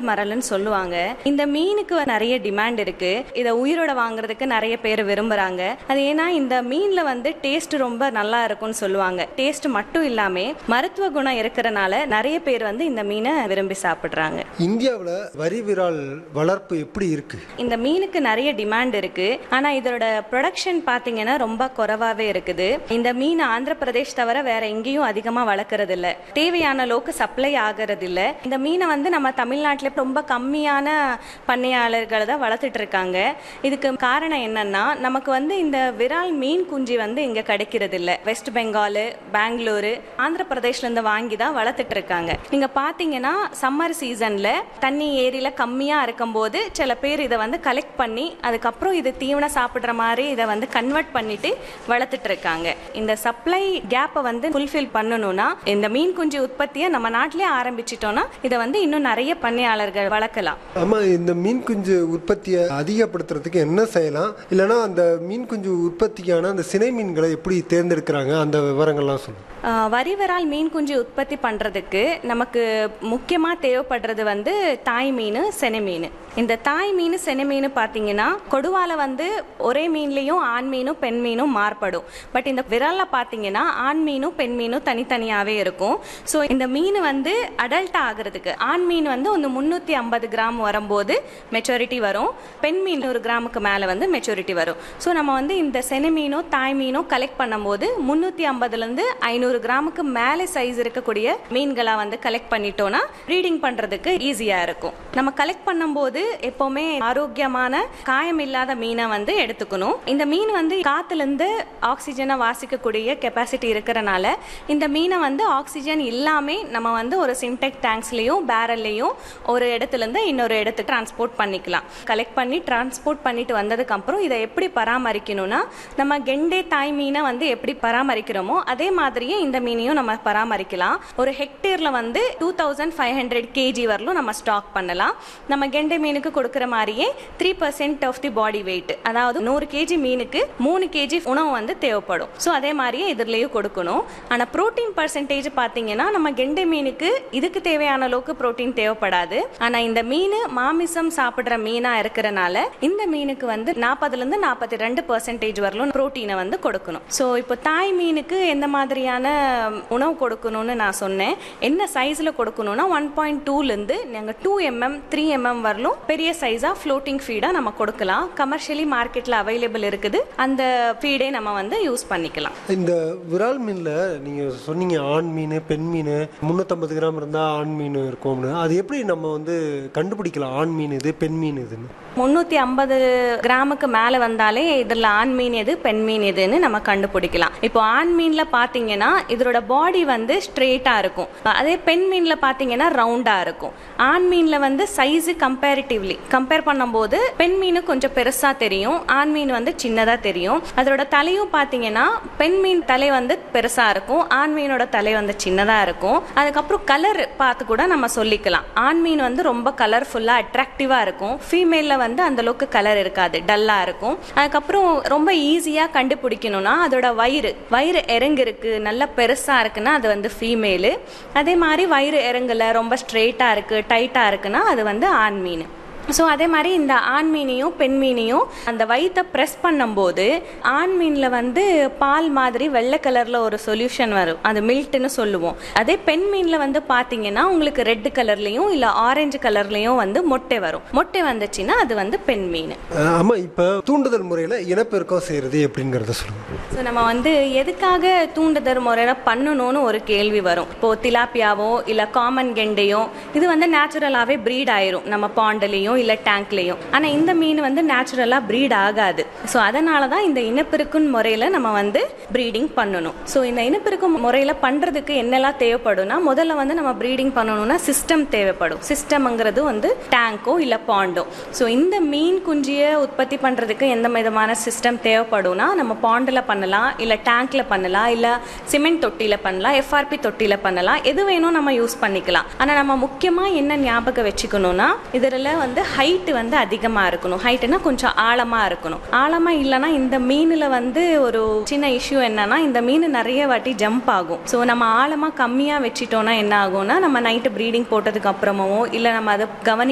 மரல்னு சொல்லுவாங்க இந்த மீனுக்கு நிறைய டிமாண்ட் இருக்கு இதை உயிரோட வாங்குறதுக்கு நிறைய பேர் விரும்புறாங்க அது ஏன்னா இந்த மீன்ல வந்து டேஸ்ட் ரொம்ப நல்லா இருக்கும்னு சொல்லுவாங்க டேஸ்ட் மட்டும் இல்லாம மருத்துவ குணம் இருக்கிறனால நிறைய பேர் வந்து இந்த மீனை விரும்பி சாப்பிடுறாங்க இந்தியாவில் வரி விரால் வளர்ப்பு எப்படி இருக்கு இந்த மீனுக்கு நிறைய டிமாண்ட் இருக்கு ஆனா இதோட ப்ரொடக்ஷன் பாத்தீங்கன்னா ரொம்ப குறைவாவே இருக்குது இந்த மீன் ஆந்திர பிரதேஷ் தவிர வேற எங்கேயும் அதிகமா வளர்க்கறது இல்ல தேவையான அளவுக்கு சப்ளை ஆகிறது இல்ல இந்த மீனை வந்து நம்ம தமிழ்நாட்டில ரொம்ப கம்மியான பண்ணையாளர்கள் தான் வளர்த்துட்டு இருக்காங்க இதுக்கு காரணம் என்னன்னா நமக்கு வந்து இந்த விரால் மீன் குஞ்சு வந்து இங்க கிடைக்கிறது இல்ல வெஸ்ட் பெங்கால் பெங்களூரு ஆந்திர பிரதேஷ்ல இருந்து வாங்கி தான் வளர்த்துட்டு இருக்காங்க நீங்க பாத்தீங்கன்னா சம்மர் சீசன்ல தண்ணி ஏரியில கம்மியா இருக்கும்போது சில பேர் இதை வந்து கலெக்ட் பண்ணி அதுக்கப்புறம் இது தீவனம் சாப்பிடுற மாதிரி இதை வந்து கன்வெர்ட் பண்ணிட்டு வளர்த்துட்டு இருக்காங்க இந்த சப்ளை கேப்பை வந்து ஃபுல்ஃபில் பண்ணணும்னா இந்த மீன் குஞ்சு உற்பத்தியை நம்ம நாட்டிலே ஆரம்பிச்சிட்டோம்னா இதை வந்து இன்னும் நிறைய பண்ணையாளர்கள் வளர்க்கலாம் ஆமா இந்த மீன் குஞ்சு உற்பத்தியை அதிகப்படுத்துறதுக்கு என்ன செய்யலாம் இல்லைன்னா அந்த மீன் குஞ்சு உற்பத்திக்கான அந்த சினை மீன்களை எப்படி தேர்ந்தெடுக்கிறாங்க அந்த விவரங்கள்லாம் சொல்லுங்க ஆஹ் வரி வரால் மீன் குஞ்சு உற்பத்தி பண்ணுறதுக்கு நமக்கு முக்கியமாக தேவைப்படுறது வந்து தாய் மீன் செனை மீன் இந்த தாய் மீன் செனை மீன் பார்த்தீங்கன்னா கொடுவால வந்து ஒரே மீன்லேயும் ஆண் மீனும் பெண் மீனும் மாறுபடும் பட் இந்த விரலில் பார்த்தீங்கன்னா ஆண் மீனும் பெண் மீனும் தனித்தனியாகவே இருக்கும் ஸோ இந்த மீன் வந்து அடல்ட் ஆகிறதுக்கு ஆண் மீன் வந்து ஒன்று முந்நூற்றி ஐம்பது கிராம் வரும்போது மெச்சூரிட்டி வரும் பெண் மீன் ஒரு கிராமுக்கு மேலே வந்து மெச்சூரிட்டி வரும் ஸோ நம்ம வந்து இந்த செனை மீனோ தாய் மீனோ கலெக்ட் பண்ணும்போது முந்நூற்றி ஐம்பதுலேருந்து ஐநூறு கிராமுக்கு மேலே சைஸ் இருக்கக்கூடிய மீன்களை வந்து கலெக்ட் பண்ணிட்டோம்னா ப்ரீடிங் பண்ணுறதுக்கு ஈஸியாக இருக்கும் நம்ம கலெக்ட் பண்ணும்போது எப்போவுமே ஆரோக்கியமான காயம் இல்லாத மீனை வந்து எடுத்துக்கணும் இந்த மீன் வந்து காத்துலேருந்து ஆக்சிஜனை வாசிக்கக்கூடிய கெப்பாசிட்டி இருக்கிறனால இந்த மீனை வந்து ஆக்சிஜன் இல்லாமல் நம்ம வந்து ஒரு சின்டெக் டேங்க்ஸ்லேயும் பேரல்லையும் ஒரு இடத்துலேருந்து இன்னொரு இடத்துக்கு டிரான்ஸ்போர்ட் பண்ணிக்கலாம் கலெக்ட் பண்ணி டிரான்ஸ்போர்ட் பண்ணிட்டு வந்ததுக்கு அப்புறம் இதை எப்படி பராமரிக்கணும்னா நம்ம கெண்டே தாய் மீனை வந்து எப்படி பராமரிக்கிறோமோ அதே மாதிரியே இந்த மீனையும் நம்ம பராமரிக்கலாம் ஒரு ஹெக்டேர்ல வந்து two thousand five hundred KG வரலும் நம்ம ஸ்டாக் பண்ணலாம் நம்ம கெண்டை மீனுக்கு கொடுக்குற மாதிரியே three percent of the body weight அதாவது நூறு கேஜி மீனுக்கு மூணு கேஜி உணவு வந்து தேவைப்படும் ஸோ அதே மாதிரியே இதுலயும் கொடுக்கணும் ஆனால் ப்ரோட்டீன் பர்சன்டேஜ் பார்த்தீங்கன்னா நம்ம கெண்டை மீனுக்கு இதுக்கு தேவையான அளவுக்கு ப்ரோட்டீன் தேவைப்படாது ஆனால் இந்த மீன் மாமிசம் சாப்பிட்ற மீனா இருக்கிறனால இந்த மீனுக்கு வந்து நாற்பதுலேருந்து நாற்பத்தி ரெண்டு பர்சன்டேஜ் வரலும் ப்ரோட்டீனை வந்து கொடுக்கணும் ஸோ இப்போ தாய் மீனுக்கு எந்த மாதிரியான உணவு கொடுக்கணும்னு நான் சொன்னேன் என்ன சைஸில் கொடுக்கணும்னா ஒன் பாயிண்ட் டூலேருந்து நாங்கள் டூ எம்எம் த்ரீ எம்எம் வரலும் பெரிய சைஸாக ஃப்ளோட்டிங் ஃபீடாக நம்ம கொடுக்கலாம் கமர்ஷியலி மார்க்கெட்டில் அவைலபிள் இருக்குது அந்த ஃபீடே நம்ம வந்து யூஸ் பண்ணிக்கலாம் இந்த விரால் மீனில் நீங்கள் சொன்னீங்க ஆண் மீன் பெண் மீன் முந்நூற்றம்பது கிராம் இருந்தால் ஆண் மீன் இருக்கும்னு அது எப்படி நம்ம வந்து கண்டுபிடிக்கலாம் ஆண் மீன் இது பெண் மீன் இதுன்னு முந்நூற்றி ஐம்பது கிராமுக்கு மேலே வந்தாலே இதில் ஆண் மீன் எது பெண் மீன் எதுன்னு நம்ம கண்டுபிடிக்கலாம் இப்போ ஆண் மீனில் பார்த்தீங்கன்னா இதோட பாடி வந்து ஸ்ட்ரெயிட்டாக இருக்கும் அதே பெண் மீனில் பார்த்தீங்கன்னா ரவுண்டாக இருக்கும் ஆண் மீனில் வந்து சைஸு கம்பேரிட்டிவ்லி கம்பேர் பண்ணும்போது பெண் மீன் கொஞ்சம் பெருசாக தெரியும் ஆண் மீன் வந்து சின்னதாக தெரியும் அதோட தலையும் பார்த்தீங்கன்னா பெண் மீன் தலை வந்து பெருசாக இருக்கும் ஆண் மீனோட தலை வந்து சின்னதாக இருக்கும் அதுக்கப்புறம் கலர் பார்த்து கூட நம்ம சொல்லிக்கலாம் ஆண் மீன் வந்து ரொம்ப கலர்ஃபுல்லாக அட்ராக்டிவாக இருக்கும் ஃபீமேலில் வந்து அந்த அளவுக்கு கலர் இருக்காது டல்லாக இருக்கும் அதுக்கப்புறம் ரொம்ப ஈஸியாக கண்டுபிடிக்கணும்னா அதோட வயிறு வயிறு இறங்கு இருக்கு நல்லா பெருசாக இருக்குன்னா அது வந்து ஃபீமேலு அதே மாதிரி வயிறு இறங்கல ரொம்ப ஸ்ட்ரெயிட்டாக இருக்கு டைட்டாக இருக்குன்னா அது வந்து ஆண் மீன் ஸோ அதே மாதிரி இந்த ஆண் மீனையும் பெண் மீனையும் அந்த வயித்தை ப்ரெஸ் பண்ணும்போது ஆண் மீனில் வந்து பால் மாதிரி வெள்ளை கலரில் ஒரு சொல்யூஷன் வரும் அது மில்ட்னு சொல்லுவோம் அதே பெண் மீனில் வந்து பார்த்தீங்கன்னா உங்களுக்கு ரெட் கலர்லேயும் இல்லை ஆரஞ்சு கலர்லேயும் வந்து மொட்டை வரும் மொட்டை வந்துச்சுன்னா அது வந்து பெண் மீன் அஹ் ஆமா இப்போ தூண்டுதல் முறையில் இனப்பெருக்கம் செய்கிறது எப்படிங்கிறத சொல்லுங்க ஸோ நம்ம வந்து எதுக்காக தூண்டுதல் முறையில் பண்ணணும்னு ஒரு கேள்வி வரும் இப்போ திலாப்பியாவோ இல்லை காமன் கெண்டையோ இது வந்து நேச்சுரலாகவே ப்ரீட் ஆயிரும் நம்ம பாண்டலையும் இல்லை டேங்க்லேயும் ஆனால் இந்த மீன் வந்து நேச்சுரலாக ப்ரீட் ஆகாது ஸோ அதனால தான் இந்த இனப்பெருக்கும் முறையில் நம்ம வந்து ப்ரீடிங் பண்ணணும் ஸோ இந்த இனப்பெருக்கும் முறையில் பண்ணுறதுக்கு என்னெல்லாம் தேவைப்படும்னா முதல்ல வந்து நம்ம ப்ரீடிங் பண்ணணும்னா சிஸ்டம் தேவைப்படும் சிஸ்டம்ங்கிறது வந்து டேங்கோ இல்லை பாண்டோ ஸோ இந்த மீன் குஞ்சியை உற்பத்தி பண்ணுறதுக்கு எந்த விதமான சிஸ்டம் தேவைப்படும்னா நம்ம பாண்டில் பண்ணலாம் இல்லை டேங்க்ல பண்ணலாம் இல்லை சிமெண்ட் தொட்டியில் பண்ணலாம் எஃப்ஆர்பி தொட்டியில் பண்ணலாம் எது வேணும் நம்ம யூஸ் பண்ணிக்கலாம் ஆனால் நம்ம முக்கியமாக என்ன ஞாபகம் வச்சுக்கணும்னா இதில் வந்து ஹைட் வந்து அதிகமாக இருக்கணும் ஹைட்னா கொஞ்சம் ஆழமாக இருக்கணும் ஆழமாக இல்லைன்னா இந்த மீனில் வந்து ஒரு சின்ன இஷ்யூ என்னன்னா இந்த மீன் நிறைய வாட்டி ஜம்ப் ஆகும் ஸோ நம்ம ஆழமாக கம்மியாக வச்சிட்டோம்னா என்ன ஆகும்னா நம்ம நைட்டு ப்ரீடிங் போட்டதுக்கு அப்புறமாவோ இல்லை நம்ம அதை கவனி